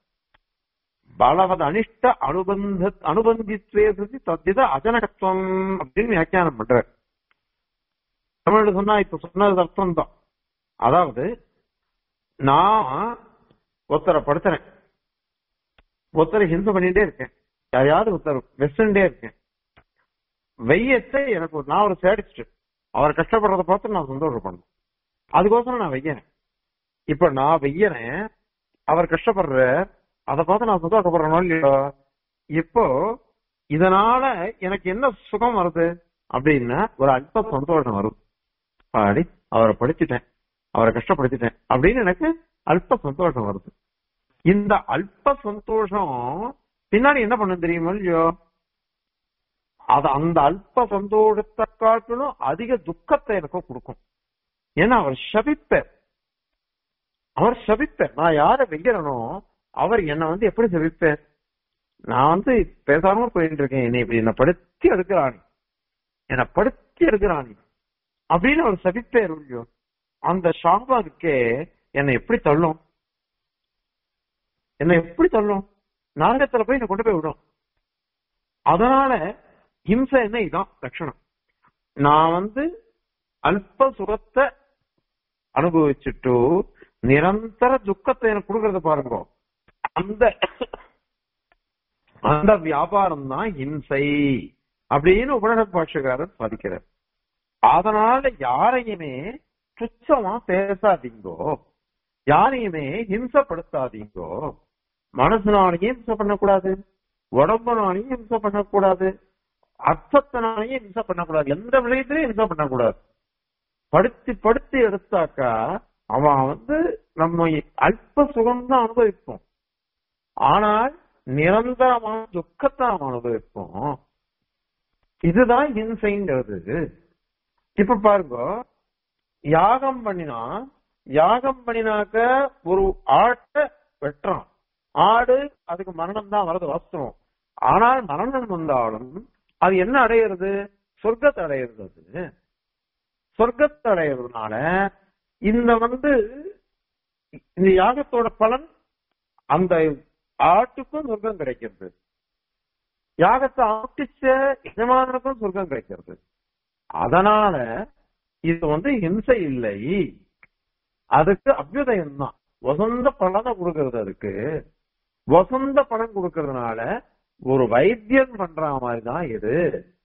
பலவத அனிஷ்ட அனுபந்த அனுபந்தித்வே சதி தத்தித அஜனகத்துவம் அப்படின்னு வியாக்கியானம் பண்ற தமிழ்ல சொன்னா இப்ப சொன்னது அர்த்தம் தான் அதாவது நான் ஒருத்தரை படுத்துறேன் ஒருத்தரை ஹிம்சை பண்ணிட்டே இருக்கேன் யாரையாவது ஒருத்தர் வெஸ்டர்ன்டே இருக்கேன் வெய்யத்தை எனக்கு ஒரு- நான் ஒரு சேடிஸ்ட் அவர் கஷ்டப்படுறத பார்த்து நான் சந்தோஷப்படணும் அதுக்கோசரம் நான் வெய்யறேன் இப்ப நான் வெய்யறேன் அவர் கஷ்டப்படுற அதை பார்த்து நான் சந்தோஷப்படுறேனோ இல்லையோ இப்போ இதனால எனக்கு என்ன சுகம் வருது அப்படின்னா ஒரு அல்ப சந்தோஷம் வருது பாடி அவரை படிச்சுட்டேன் அவரை கஷ்டப்படுத்திட்டேன் அப்படின்னு எனக்கு அல்ப சந்தோஷம் வருது இந்த அல்ப சந்தோஷம் பின்னாடி என்ன பண்ண தெரியுமா இல்லையோ அது அந்த அல்ப சந்தோஷத்தை காட்டிலும் அதிக துக்கத்தை எனக்கு கொடுக்கும் ஏன்னா அவர் சபிப்பார் அவர் சபிப்பார் நான் யாரை வெய்யறனோ அவர் என்ன வந்து எப்படி சபிப்பார் நான் வந்து பேசாம போயிட்டு இருக்கேன் என்னை இப்படி என்ன படுத்தி எடுக்கிறானி என்னை படுத்தி எடுக்கிறானி அப்படின்னு அவர் சபிப்பார் இல்லையோ அந்த சாபம் இருக்கே என்னை எப்படி தள்ளும் என்னை எப்படி தள்ளும் நரகத்துல போய் என்னை கொண்டு போய் விடும் அதனால ஹிம்சை என்ன இதான் லட்சணம் நான் வந்து அல்ப சுகத்தை அனுபவிச்சுட்டு நிரந்தர துக்கத்தை எனக்கு கொடுக்கறத பாருங்க அந்த அந்த வியாபாரம் தான் ஹிம்சை அப்படின்னு உபநட பாட்சக்காரர் பதிக்கிறார் அதனால யாரையுமே துச்சமா பேசாதீங்கோ யாரையுமே ஹிம்சப்படுத்தாதீங்கோ மனசுனாலையும் ஹிம்சை பண்ணக்கூடாது உடம்புனாலையும் ஹிம்சை பண்ணக்கூடாது அர்த்தத்தினாலையும் ஹிம்சை பண்ணக்கூடாது எந்த விஷயத்திலையும் ஹிம்சை பண்ணக்கூடாது படுத்தி படுத்தி எடுத்தாக்கா அவன் வந்து நம்ம அல்ப சுகம் தான் அனுபவிப்போம் ஆனால் நிரந்தரமான துக்கத்தை அவன் அனுபவிப்போம் இதுதான் ஹிம்சைங்கிறது இப்ப பாருங்க யாகம் பண்ணினா யாகம் பண்ணினாக்க ஒரு ஆட்டை வெட்டுறான் ஆடு அதுக்கு மரணம் தான் வரது வாஸ்தவம் ஆனால் மரணம் வந்தாலும் அது என்ன அடையிறது சொர்க்கத்தை அடையிறது அது சொர்க்கத்தை அடையிறதுனால இந்த வந்து இந்த யாகத்தோட பலன் அந்த ஆட்டுக்கும் சொர்க்கம் கிடைக்கிறது யாகத்தை ஆட்டிச்ச எஜமானனுக்கும் சொர்க்கம் கிடைக்கிறது அதனால இது வந்து ஹிம்சை இல்லை அதுக்கு அபியுதயம் தான் வசந்த பலனை கொடுக்கறது அதுக்கு வசந்த பலன் கொடுக்கறதுனால ஒரு வைத்தியன் பண்ற மாதிரி தான் இது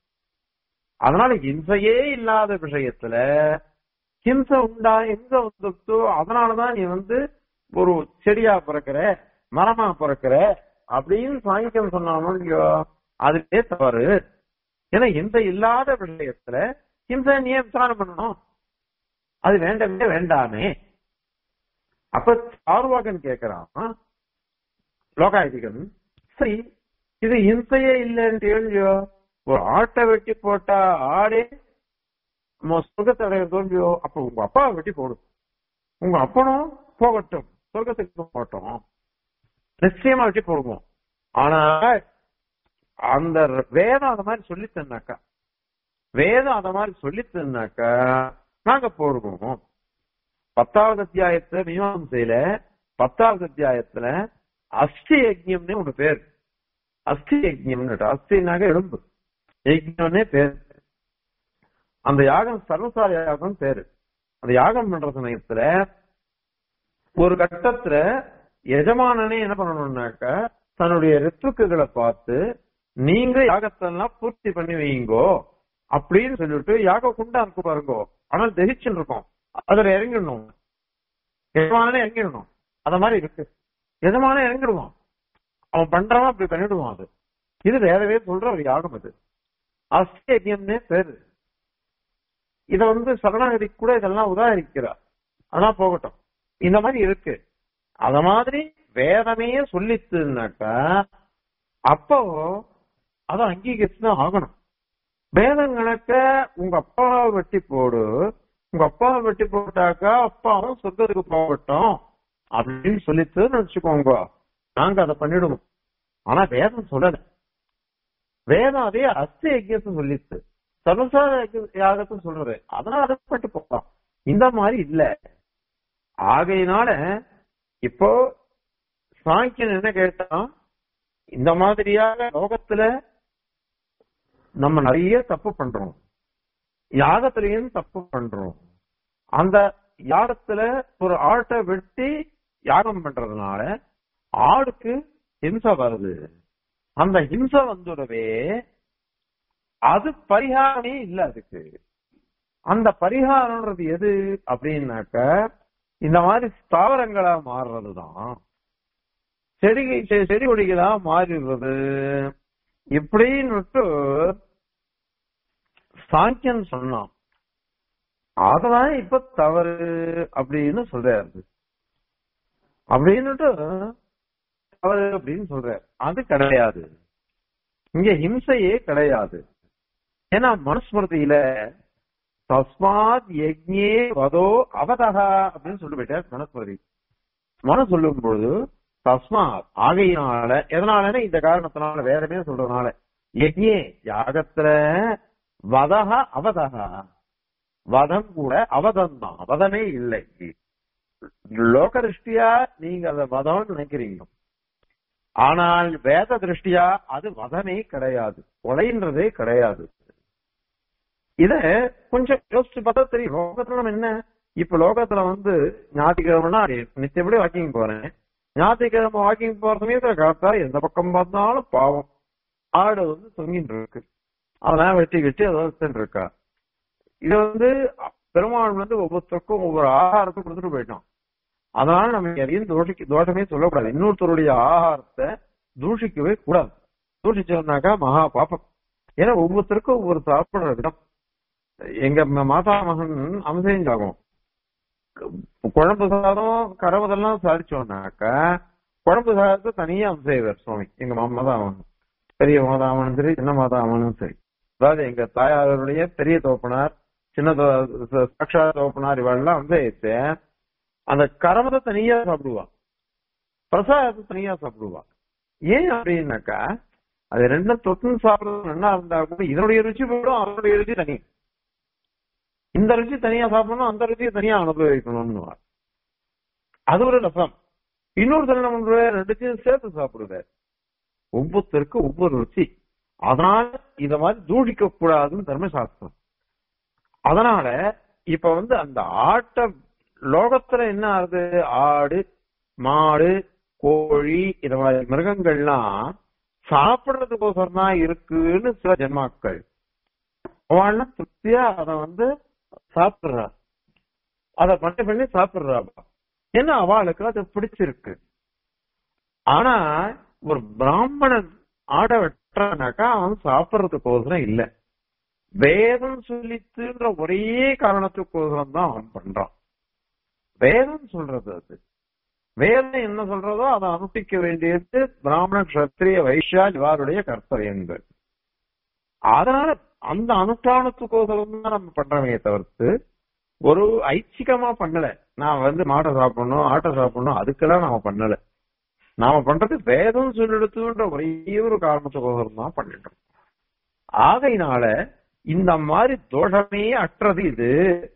அதனால ஹிம்சையே இல்லாத விஷயத்துல ஹிம்சை உண்டா ஹிம்சை வந்துட்டோ அதனாலதான் நீ வந்து ஒரு செடியா பிறக்கிற மரமா பிறக்கிற அப்படின்னு சாங்கியம் சொன்னாலும் இல்லையோ அதுவே தவறு ஏன்னா ஹிம்சை இல்லாத விஷயத்துல ஹிம்சை நீ ஏன் விசாரம் பண்ணணும் அது வேண்டவே வேண்டாமே அப்ப சார்வாகன் கேக்குறான் லோகாயுதிகன் சரி இது ஹிம்சையே இல்லைன்னு இல்லையோ ஒரு ஆட்டை வெட்டி போட்டா ஆடே சொர்க்கத்தை அடையிறதோ இல்லையோ அப்ப உங்க அப்பாவை வெட்டி போடும் உங்க அப்பனும் போகட்டும் சொர்க்கத்துக்கு போகட்டும் நிச்சயமா வெட்டி போடுவோம் ஆனா அந்த வேதம் அந்த மாதிரி சொல்லித்தன்னாக்கா வேதம் அந்த மாதிரி சொல்லித்தன்னாக்கா நாங்க போடுவோம் பத்தாவது அத்தியாயத்துல மீமாசையில பத்தாவது அத்தியாயத்துல அஸ்தி யஜ்யம்னு ஒண்ணு பேர் அஸ்தி யஜ்யம்னு அஸ்தினாக எலும்பு யஜ்யம்னே பேர் அந்த யாகம் சர்வசார யாகம் பேரு அந்த யாகம் பண்ற சமயத்துல ஒரு கட்டத்துல எஜமானனே என்ன பண்ணணும்னாக்கா தன்னுடைய ரித்துக்குகளை பார்த்து நீங்க யாகத்தெல்லாம் பூர்த்தி பண்ணி வைங்கோ அப்படின்னு சொல்லிட்டு யாக குண்டா இருக்கு பாருங்கோ ஆனால் தகிச்சுன்னு இருக்கும் அதுல இறங்கிடணும் எஜமானே இறங்கிடணும் அத மாதிரி இருக்கு எஜமானே இறங்கிடுவான் அவன் பண்றவன் அப்படி பண்ணிடுவான் அது இது வேறவே சொல்ற ஒரு யாகம் அது அஸ்தி யஜ்யம்னே பேரு இத வந்து சரணாகதி கூட இதெல்லாம் உதாரிக்கிறார் ஆனா போகட்டும் இந்த மாதிரி இருக்கு அத மாதிரி வேதமே சொல்லித்துனாக்கா அப்போ அதை அங்கீகரிச்சு தான் ஆகணும் வேதம் கணக்க உங்க அப்பாவை வெட்டி போடு உங்க அப்பாவை வெட்டி போட்டாக்கா அப்பாவும் சொர்க்கத்துக்கு போகட்டும் அப்படின்னு சொல்லிட்டு நினைச்சுக்கோங்க நாங்க அதை பண்ணிடுவோம் ஆனா வேதம் சொல்லல வேதம் அதே அஸ்தி யஜ்யத்தை சொல்லிச்சு சர்வசார யாகத்தை சொல்றது அதனால அதை பட்டு போகலாம் இந்த மாதிரி இல்ல ஆகையினால இப்போ சாங்கியன் என்ன கேட்டா இந்த மாதிரியாக லோகத்துல நம்ம நிறைய தப்பு பண்றோம் யாகத்திலையும் தப்பு பண்றோம் அந்த யாகத்துல ஒரு ஆட்டை வெட்டி யாகம் பண்றதுனால ஆடுக்கு ஹிம்சை வருது அந்த ஹிம்சை வந்துடவே அது பரிகாரமே இல்ல அதுக்கு அந்த பரிகாரம்ன்றது எது அப்படின்னாக்க இந்த மாதிரி ஸ்தாவரங்களா மாறுறதுதான் செடி செ- செடி கொடிகளா மாறிடுறது இப்படின்னுட்டு சாங்கியன் சொன்னான் அதெல்லாம் இப்ப தவறு அப்படின்னு சொல்றாரு அப்படின்னுட்டு தவறு அப்படின்னு சொல்றாரு அது கிடையாது இங்க ஹிம்சையே கிடையாது ஏன்னா மனுஸ்மிருதியில தஸ்மாத் யஜ்ஞே வதோ அவதகா அப்படின்னு சொல்லி போயிட்டார் மனுஸ்மிருதி மனு சொல்லும் பொழுது தஸ்மாத் ஆகையினால எதனாலன்னா இந்த காரணத்தினால வேறமே சொல்றதுனால யஜ்ஞே யாகத்துல வதக அவதகா வதம் கூட அவதம் தான் வதமே இல்லை லோக திருஷ்டியா நீங்க அதை வதம்னு நினைக்கிறீங்க ஆனால் வேத திருஷ்டியா அது வதமே கிடையாது கொலைன்றதே கிடையாது இத கொஞ்சம் யோசிச்சு பார்த்தா தெரியும் லோகத்துல நம்ம என்ன இப்ப லோகத்துல வந்து ஞாயிற்றுக்கிழமைனா நித்தியப்படி வாக்கிங் போறேன் ஞாயிற்றுக்கிழமை வாக்கிங் போற சமயத்துல கரெக்டா எந்த பக்கம் பார்த்தாலும் பாவம் ஆடு வந்து தொங்கிட்டு இருக்கு அதெல்லாம் வெட்டி வெட்டி அதை வச்சுட்டு இருக்கா இது வந்து பெருமாள் வந்து ஒவ்வொருத்தருக்கும் ஒவ்வொரு ஆகாரத்தை கொடுத்துட்டு போயிட்டோம் அதனால நம்ம எதையும் தோஷிக்க தோஷமே சொல்லக்கூடாது இன்னொருத்தருடைய ஆகாரத்தை தூஷிக்கவே கூடாது தூஷிச்சோம்னாக்கா மகா பாப்பம் ஏன்னா ஒவ்வொருத்தருக்கும் ஒவ்வொரு சாப்பிடுற விதம் எங்க ம- மாதா மகன் அம்சேஞ்சாகும் குழம்பு சாதம் கரவதெல்லாம் சாதிச்சோம்னாக்கா குழம்பு சாதத்தை தனியா அம்சைவர் சுவாமி எங்க மாதாமன் பெரிய மாதாமனும் சரி சின்ன மாதாமனும் சரி அதாவது எங்க தாயாருடைய பெரிய தோப்பனார் சின்ன தோ- ச- சாட்சா தோப்பனார் இவெல்லாம் அம்சைத்து அந்த கரவதை தனியா சாப்பிடுவா பிரசாதத்தை தனியா சாப்பிடுவா ஏன் அப்படின்னாக்கா அது ரெண்டும் தொட்டு சாப்பிடுறது நல்லா இருந்தா கூட இதனுடைய ருச்சி போயிடும் அதனுடைய ருச்சி தனி இந்த ருச்சி தனியா சாப்பிடணும் அந்த ருச்சியை தனியா அனுபவிக்கணும்னு அது ஒரு ரசம் இன்னொரு தருணம் பண்ற ரெண்டுத்தையும் சேர்த்து சாப்பிடுவார் ஒவ்வொருத்தருக்கும் ஒவ்வொரு ருச்சி அதனால இத மாதிரி தூஷிக்க கூடாதுன்னு தர்மசாஸ்திரம் அதனால இப்ப வந்து அந்த ஆட்ட லோகத்துல என்ன ஆகுது ஆடு மாடு கோழி இந்த மாதிரி மிருகங்கள்லாம் சாப்பிடுறதுக்கோசரம் தான் இருக்குன்னு சில ஜென்மாக்கள் அவள்லாம் திருப்தியா அத வந்து சாப்பிடுறா அத பண்ணி பண்ணி சாப்பிடுறா ஏன்னா அவளுக்கு அது பிடிச்சிருக்கு ஆனா ஒரு பிராமணன் ஆடை வெட்டுறானாக்கா அவன் சாப்பிடுறதுக்கோசரம் இல்ல வேதம் சொல்லித்துன்ற ஒரே காரணத்துக்கோசரம் தான் அவன் பண்றான் வேதம் சொல்றது அது வேதம் என்ன சொல்றதோ அதை அனுஷ்டிக்க வேண்டியது பிராமண கஷத்திரிய வைஷ்யா இவாருடைய கர்த்தவியங்கள் அதனால அந்த அனுஷ்டானத்துக்கோசரம் தான் நம்ம பண்றோமே தவிர்த்து ஒரு ஐச்சிகமா பண்ணல நான் வந்து மாட்டை சாப்பிடணும் ஆட்டை சாப்பிடணும் அதுக்கெல்லாம் நாம பண்ணல நாம பண்றது வேதம் சொல்லிடுத்துன்ற ஒரே ஒரு காரணத்துக்கோசரம் தான் பண்ணிட்டோம் ஆகையினால இந்த மாதிரி தோஷமே அற்றது இது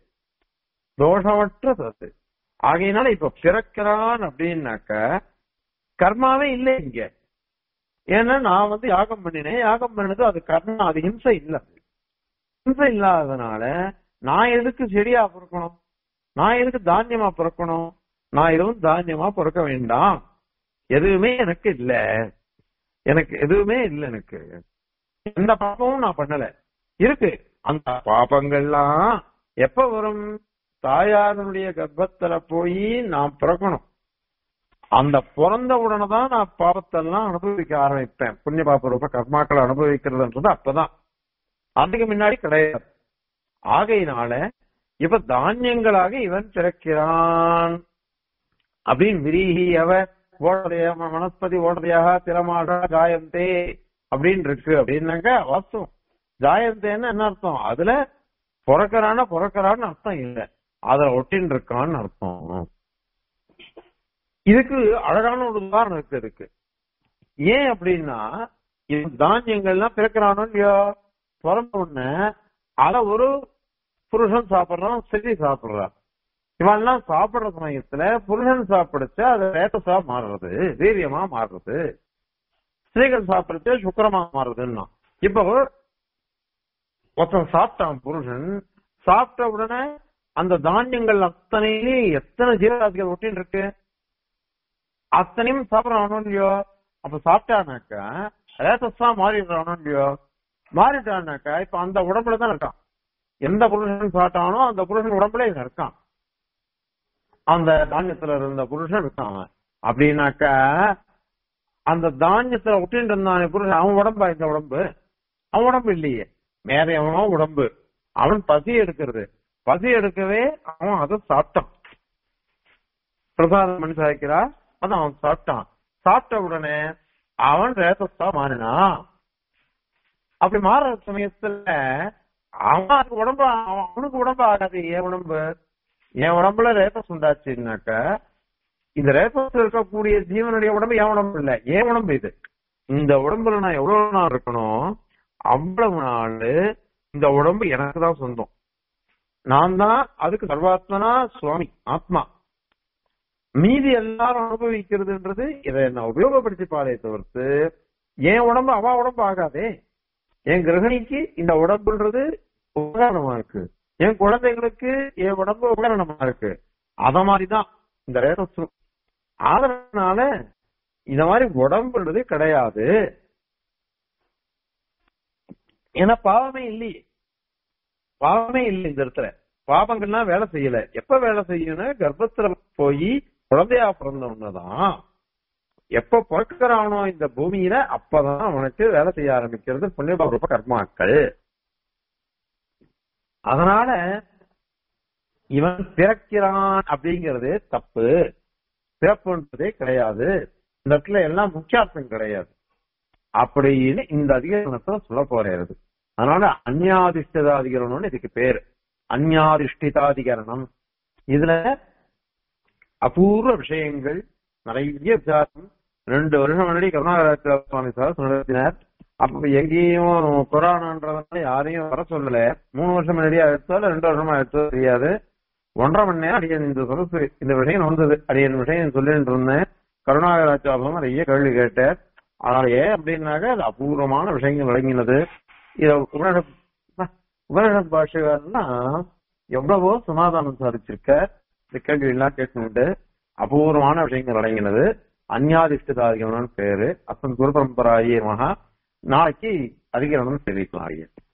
தோஷமற்றது அது ஆகையினால இப்ப பிறக்கிறான் அப்படின்னாக்க கர்மாவே இல்லை இங்க ஏன்னா நான் வந்து யாகம் பண்ணினேன் யாகம் பண்ணது அது கர்மா அது ஹிம்சை இல்ல ஹிம்சை இல்லாததுனால நான் எதுக்கு செடியா பிறக்கணும் நான் எதுக்கு தானியமா பிறக்கணும் நான் எதுவும் தானியமா பிறக்க வேண்டாம் எதுவுமே எனக்கு இல்ல எனக்கு எதுவுமே இல்ல எனக்கு எந்த பாப்பமும் நான் பண்ணல இருக்கு அந்த பாப்பங்கள்லாம் எப்ப வரும் தாயாருடைய கர்ப்பத்துல போய் நாம் பிறக்கணும் அந்த பிறந்த உடனே தான் நான் பாவத்தெல்லாம் அனுபவிக்க ஆரம்பிப்பேன் புண்ணிய பாப ரூப கர்மாக்களை அனுபவிக்கிறதுன்றது அப்பதான் அதுக்கு முன்னாடி கிடையாது ஆகையினால இப்ப தானியங்களாக இவன் பிறக்கிறான் அப்படின்னு விரீகி அவ ஓடதைய வனஸ்பதி ஓடதையாக திறமாட ஜாயந்தே அப்படின்னு இருக்கு அப்படின்னாக்க வாஸ்தவம் ஜாயந்தேன்னு என்ன அர்த்தம் அதுல பிறக்கிறான பிறக்கிறான்னு அர்த்தம் இல்லை அதுல ஒட்டின்னு இருக்கான்னு அர்த்தம் இதுக்கு அழகான ஒரு உதாரணம் இருக்கு இதுக்கு ஏன் அப்படின்னா இவன் தானியங்கள்லாம் பிறக்கிறானோ இல்லையோ பிறந்த உடனே அத ஒரு புருஷன் சாப்பிடுறான் ஸ்திரீ சாப்பிடுறான் இவன்லாம் சாப்பிடுற சமயத்துல புருஷன் சாப்பிடுச்சு அது ரேட்டஸா மாறுறது வீரியமா மாறுறது ஸ்திரீகள் சாப்பிடுச்சு சுக்கரமா மாறுதுன்னா இப்போ ஒருத்தன் சாப்பிட்டான் புருஷன் சாப்பிட்ட உடனே அந்த தானியங்கள் அத்தனையும் எத்தனை ஜீவராசிகள் ஒட்டின்னு இருக்கு அத்தனையும் சாப்பிடறானோ இல்லையோ அப்ப சாப்பிட்டானாக்கா ரேட்டஸா மாறிடுறானோ இல்லையோ மாறிட்டானாக்கா இப்ப அந்த உடம்புல தான் இருக்கான் எந்த புருஷன் சாப்பிட்டானோ அந்த புருஷன் உடம்புல இவன் இருக்கான் அந்த தானியத்துல இருந்த புருஷன் இருக்கான் அவன் அப்படின்னாக்கா அந்த தானியத்துல ஒட்டின்னு இருந்தான் புருஷன் அவன் உடம்பா இந்த உடம்பு அவன் உடம்பு இல்லையே வேற எவனோ உடம்பு அவன் பசி எடுக்கிறது பசி எடுக்கவே அவன் அதை சாப்பிட்டான் பிரசாதம் பண்ணி சாய்க்கிறா அதான் அவன் சாப்பிட்டான் சாப்பிட்ட உடனே அவன் ரேசஸ்தா மாறினான் அப்படி மாற சமயத்துல அவன் அதுக்கு உடம்பு அவன் அவனுக்கு உடம்பு ஆகாது என் உடம்பு என் உடம்புல ரேபஸ் உண்டாச்சுன்னாக்க இந்த ரேபஸ் இருக்கக்கூடிய ஜீவனுடைய உடம்பு என் உடம்பு இல்ல என் உடம்பு இது இந்த உடம்புல நான் எவ்வளவு நாள் இருக்கணும் அவ்வளவு நாள் இந்த உடம்பு எனக்கு தான் சொந்தம் நான் தான் அதுக்கு சர்வாத்மனா சுவாமி ஆத்மா மீதி எல்லாரும் அனுபவிக்கிறதுன்றது இதை நான் உபயோகப்படுத்தி பாதே தவிர்த்து என் உடம்பு அவ உடம்பு ஆகாதே என் கிரகணிக்கு இந்த உடம்புன்றது உபகரணமா இருக்கு என் குழந்தைகளுக்கு என் உடம்பு உபகரணமா இருக்கு அத மாதிரிதான் இந்த ரேரஸ் அதனால இந்த மாதிரி உடம்புன்றது கிடையாது ஏன்னா பாவமே இல்லையே பாவமே இல்லை இந்த இடத்துல பாவங்கள்லாம் வேலை செய்யல எப்ப வேலை செய்யணும் கர்ப்பத்துல போய் குழந்தையா பிறந்தவனதான் எப்ப பிறக்கிறானோ இந்த பூமியில அப்பதான் அவனுக்கு வேலை செய்ய ஆரம்பிக்கிறது புண்ணியபாப கர்மாக்கள் அதனால இவன் பிறக்கிறான் அப்படிங்கிறது தப்பு பிறப்புன்றதே கிடையாது இந்த இடத்துல எல்லாம் முக்கியார்த்தம் கிடையாது அப்படின்னு இந்த அதிகரணத்துல சொல்ல போறது அதனால அந்யாதிஷ்டிதாதிகரணம்னு இதுக்கு பேரு அந்யாதிஷ்டிதாதிகரணம் இதுல அபூர்வ விஷயங்கள் நிறைய விசாரம் ரெண்டு வருஷம் முன்னாடி கருணாகராச்சார சுவாமி சார் நடத்தினார் அப்ப எங்கேயும் கொரோனான்றதுனால யாரையும் வர சொல்லல மூணு வருஷம் முன்னாடி எடுத்தோ இல்ல ரெண்டு வருஷமா எடுத்தோ தெரியாது ஒன்றரை மணி நேரம் அடியன் இந்த சொரசு இந்த விஷயம் வந்தது அடியன் விஷயம் சொல்லிட்டு இருந்தேன் கருணாகராச்சாரம் நிறைய கேள்வி கேட்டேன் அதனால ஏன் அப்படின்னாக்க அது அபூர்வமான விஷயங்கள் விளங்கினது இத உபனிஷத் உபனிஷத் பாஷகாரன்னா எவ்வளவோ சமாதானம் சாதிச்சிருக்க இந்த கேள்வி எல்லாம் கேட்டுட்டு அபூர்வமான விஷயங்கள் அடங்கினது அந்யாதிஷ்டிதாதிகரணம் பேரு அசன் குரு பரம்பராயே மகா நாளைக்கு அதிகரணம் தெரிவிக்கலாம் ஐயா